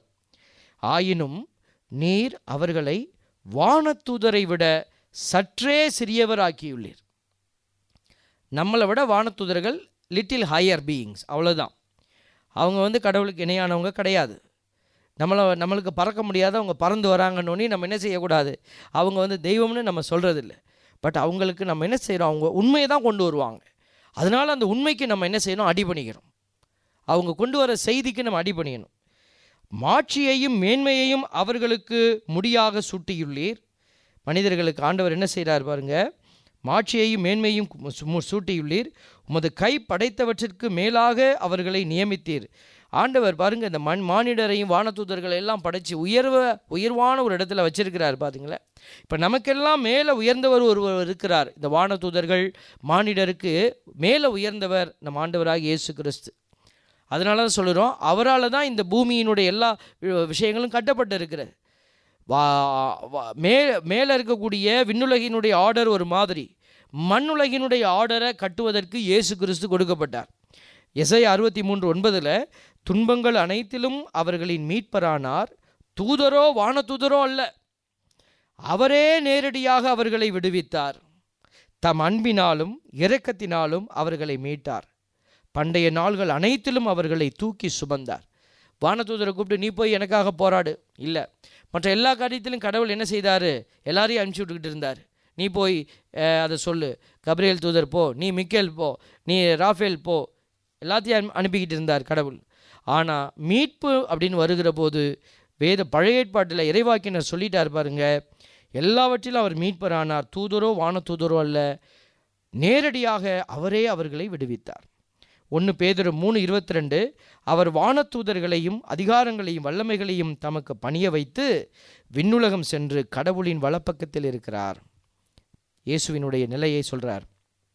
ஆயினும் நீர் அவர்களை வானதூதரை விட சற்றே சிறியவராக்கியுள்ளீர் நம்மளை விட வானதூதர்கள் லிட்டில் ஹையர் பீயிங்ஸ் அவ்வளோதான் அவங்க வந்து கடவுளுக்கு இணையானவங்க கிடையாது நம்மளை நம்மளுக்கு பறக்க முடியாத அவங்க பறந்து வராங்கன்னு நம்ம என்ன செய்யக்கூடாது அவங்க வந்து தெய்வம்னு நம்ம சொல்கிறதில்ல பட் அவங்களுக்கு நம்ம என்ன செய்கிறோம் அவங்க உண்மையை தான் கொண்டு வருவாங்க அதனால் அந்த உண்மைக்கு நம்ம என்ன செய்யணும் அடிபணிக்கிறோம் அவங்க கொண்டு வர செய்திக்கு நம்ம அடிபணியணும் மாட்சியையும் மேன்மையையும் அவர்களுக்கு முடியாக சூட்டியுள்ளீர் மனிதர்களுக்கு ஆண்டவர் என்ன செய்கிறார் பாருங்க மாட்சியையும் மேன்மையும் சு- மு- சூட்டியுள்ளீர் உமது கை படைத்தவற்றிற்கு மேலாக அவர்களை நியமித்தீர் ஆண்டவர் பாருங்க இந்த மண் மானிடரையும் வானதூதர்களை எல்லாம் படைச்சு உயர்வ உயர்வான ஒரு இடத்துல வச்சிருக்கிறார் பாத்தீங்களா இப்போ நமக்கெல்லாம் மேலே உயர்ந்தவர் ஒருவர் இருக்கிறார் இந்த வானதூதர்கள் மானிடருக்கு மேலே உயர்ந்தவர் நம் ஆண்டவராக இயேசு கிறிஸ்து அதனால தான் சொல்லுறோம் அவரால் தான் இந்த பூமியினுடைய எல்லா வி- விஷயங்களும் கட்டப்பட்டு இருக்கிறது வா வா- மே மேலே இருக்கக்கூடிய விண்ணுலகினுடைய ஆர்டர் ஒரு மாதிரி மண்ணுலகினுடைய ஆர்டரை கட்டுவதற்கு இயேசு கிறிஸ்து கொடுக்கப்பட்டார் எஸ்ஐ அறுபத்தி மூன்று ஒன்பதில் துன்பங்கள் அனைத்திலும் அவர்களின் மீட்பரானார் தூதரோ வானதூதரோ அல்ல அவரே நேரடியாக அவர்களை விடுவித்தார் தம் அன்பினாலும் இரக்கத்தினாலும் அவர்களை மீட்டார் பண்டைய நாள்கள் அனைத்திலும் அவர்களை தூக்கி சுமந்தார் வானதூதரை கூப்பிட்டு நீ போய் எனக்காக போராடு இல்லை மற்ற எல்லா காரியத்திலும் கடவுள் என்ன செய்தார் எல்லாரையும் அனுப்பிச்சி விட்டுக்கிட்டு இருந்தார் நீ போய் அஹ், அதை சொல்லு கப்ரியேல் தூதர் போ நீ மிக்கேல் போ நீ ராஃபேல் போ எல்லாத்தையும் அனு- அனுப்பிக்கிட்டு இருந்தார் கடவுள் ஆனால் மீட்பு அப்படின்னு வருகிற போது வேத பழைய ஏற்பாட்டில் இறைவாக்கினர் சொல்லிட்டார் பாருங்க எல்லாவற்றிலும் அவர் மீட்பரானார் தூதரோ வானதூதரோ அல்ல நேரடியாக அவரே அவர்களை விடுவித்தார் ஒன்று பேதுரு மூணு இருபத்தி ரெண்டு அவர் வானதூதர்களையும் அதிகாரங்களையும் வல்லமைகளையும் தமக்கு பணிய வைத்து விண்ணுலகம் சென்று கடவுளின் வலப்பக்கத்தில் இருக்கிறார் இயேசுவினுடைய நிலையை சொல்றார்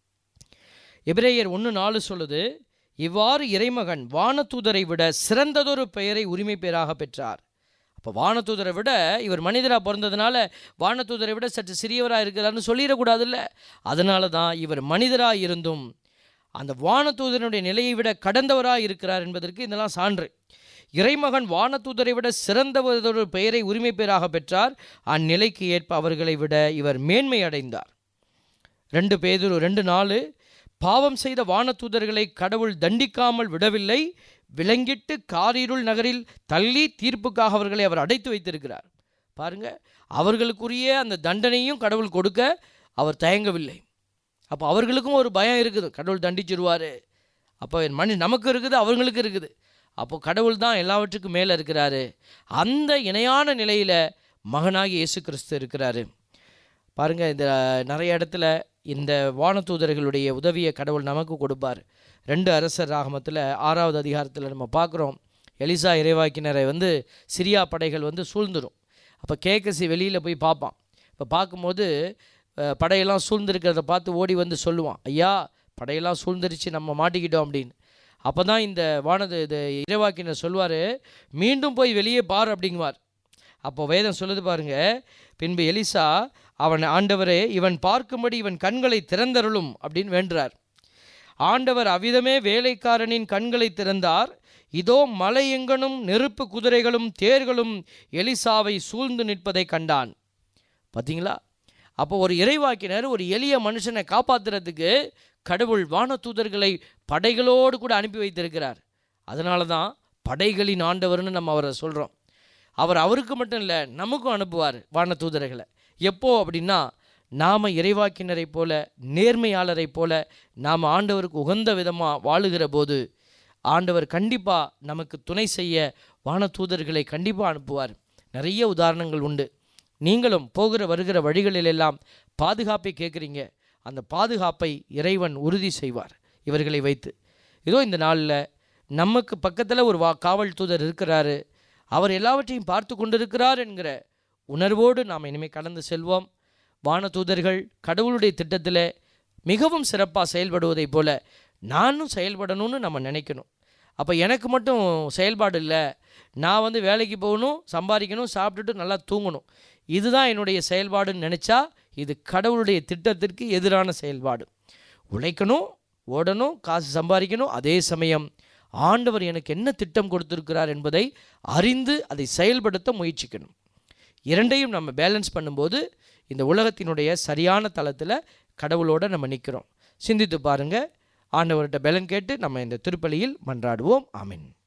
எபிரேயர் ஒன்று நாலு சொல்லுது இவ்வாறு இறைமகன் வானதூதரை விட சிறந்ததொரு பெயரை உரிமை பெயராக பெற்றார் அப்போ வானதூதரை விட இவர் மனிதராக பிறந்ததுனால வானதூதரை விட சற்று சிறியவராக இருக்கிறார்னு சொல்லிடக்கூடாதுல்ல அதனால தான் இவர் மனிதராக இருந்தும் அந்த வானதூதனுடைய நிலையை விட கடந்தவராக இருக்கிறார் என்பதற்கு இதெல்லாம் சான்று இறைமகன் வானதூதரை விட சிறந்தவரொரு பெயரை உரிமை பெயராக பெற்றார் அந்நிலைக்கு ஏற்ப அவர்களை விட இவர் மேன்மை அடைந்தார் ரெண்டு பேதுரு ரெண்டு நாலு பாவம் செய்த வானதூதர்களை கடவுள் தண்டிக்காமல் விடவில்லை விலங்கிட்டு காரிருள் நகரில் தள்ளி தீர்ப்புக்காக அவர்களை அவர் அடைத்து வைத்திருக்கிறார் பாருங்க அவர்களுக்குரிய அந்த தண்டனையும் கடவுள் கொடுக்க அவர் தயங்கவில்லை அப்போ அவர்களுக்கும் ஒரு பயம் இருக்குது கடவுள் தண்டிச்சிருவார் அப்போ மனி நமக்கு இருக்குது அவங்களுக்கு இருக்குது அப்போ கடவுள் தான் எல்லாவற்றுக்கும் மேலே இருக்கிறாரு அந்த இணையான நிலையில் மகனாகி இயேசு கிறிஸ்து இருக்கிறாரு பாருங்க இந்த நிறைய இடத்துல இந்த வானதூதர்களுடைய உதவியை கடவுள் நமக்கு கொடுப்பார் ரெண்டு அரசர் ராகமத்தில் ஆறாவது அதிகாரத்தில் நம்ம பார்க்குறோம் எலிசா இறைவாக்கினரை வந்து சிரியா படைகள் வந்து சூழ்ந்துடும் அப்போ கேக்கசி வெளியில் போய் பார்ப்பான் இப்போ பார்க்கும்போது அஹ், படையெல்லாம் சூழ்ந்திருக்கிறத பார்த்து ஓடி வந்து சொல்லுவான் ஐயா படையெல்லாம் சூழ்ந்துருச்சு நம்ம மாட்டிக்கிட்டோம் அப்படின்னு அப்போ தான் இந்த வானது இது இறைவாக்கினர் சொல்வார் மீண்டும் போய் வெளியே பார் அப்படிங்குவார் அப்போ வேதம் சொல்லுது பாருங்க பின்பு எலிசா அவன் ஆண்டவரே இவன் பார்க்கும்படி இவன் கண்களை திறந்தருளும் அப்படின்னு வேண்டுறார் ஆண்டவர் அவ்விதமே வேலைக்காரனின் கண்களை திறந்தார் இதோ மலை எங்கனும் நெருப்பு குதிரைகளும் தேர்களும் எலிசாவை சூழ்ந்து நிற்பதை கண்டான் பார்த்தீங்களா அப்போ ஒரு இறைவாக்கினர் ஒரு எளிய மனுஷனை காப்பாத்துறதுக்கு கடவுள் வானதூதர்களை படைகளோடு கூட அனுப்பி வைத்திருக்கிறார் அதனால தான் படைகளின் ஆண்டவர்னு நம்ம அவரை சொல்கிறோம் அவர் அவருக்கு மட்டும் இல்லை நமக்கும் அனுப்புவார் வானதூதர்களை எப்போ அப்படின்னா நாம் இறைவாக்கினரை போல நேர்மையாளரை போல நாம் ஆண்டவருக்கு உகந்த விதமாக வாழுகிற போது ஆண்டவர் கண்டிப்பாக நமக்கு துணை செய்ய வானதூதர்களை கண்டிப்பாக அனுப்புவார் நிறைய உதாரணங்கள் உண்டு நீங்களும் போகிற வருகிற வழிகளிலெல்லாம் பாதுகாப்பை கேட்குறீங்க அந்த பாதுகாப்பை இறைவன் உறுதி செய்வார் இவர்களை வைத்து இதோ இந்த நாளில் நமக்கு பக்கத்தில் ஒரு வா காவல் தூதர் இருக்கிறாரு அவர் எல்லாவற்றையும் பார்த்து கொண்டிருக்கிறார் என்கிற உணர்வோடு நாம் இனிமேல் கடந்து செல்வோம் வானதூதர்கள் கடவுளுடைய திட்டத்தில் மிகவும் சிறப்பாக செயல்படுவதைப் போல நானும் செயல்படணும்னு நம்ம நினைக்கணும் அப்போ எனக்கு மட்டும் செயல்பாடு இல்லை நான் வந்து வேலைக்கு போகணும் சம்பாதிக்கணும் சாப்பிட்டுட்டு நல்லா தூங்கணும் இதுதான் என்னுடைய செயல்பாடுன்னு நினச்சா இது கடவுளுடைய திட்டத்திற்கு எதிரான செயல்பாடு உழைக்கணும் ஓடணும் காசு சம்பாதிக்கணும் அதே சமயம் ஆண்டவர் எனக்கு என்ன திட்டம் கொடுத்திருக்கிறார் என்பதை அறிந்து அதை செயல்படுத்த முயற்சிக்கணும் இரண்டையும் நம்ம பேலன்ஸ் பண்ணும்போது இந்த உலகத்தினுடைய சரியான தளத்தில் கடவுளோட நம்ம நிற்கிறோம் சிந்தித்து பாருங்க ஆண்டவர்கிட்ட பலன் கேட்டு நம்ம இந்த திருப்பலியில் மன்றாடுவோம் ஆமென்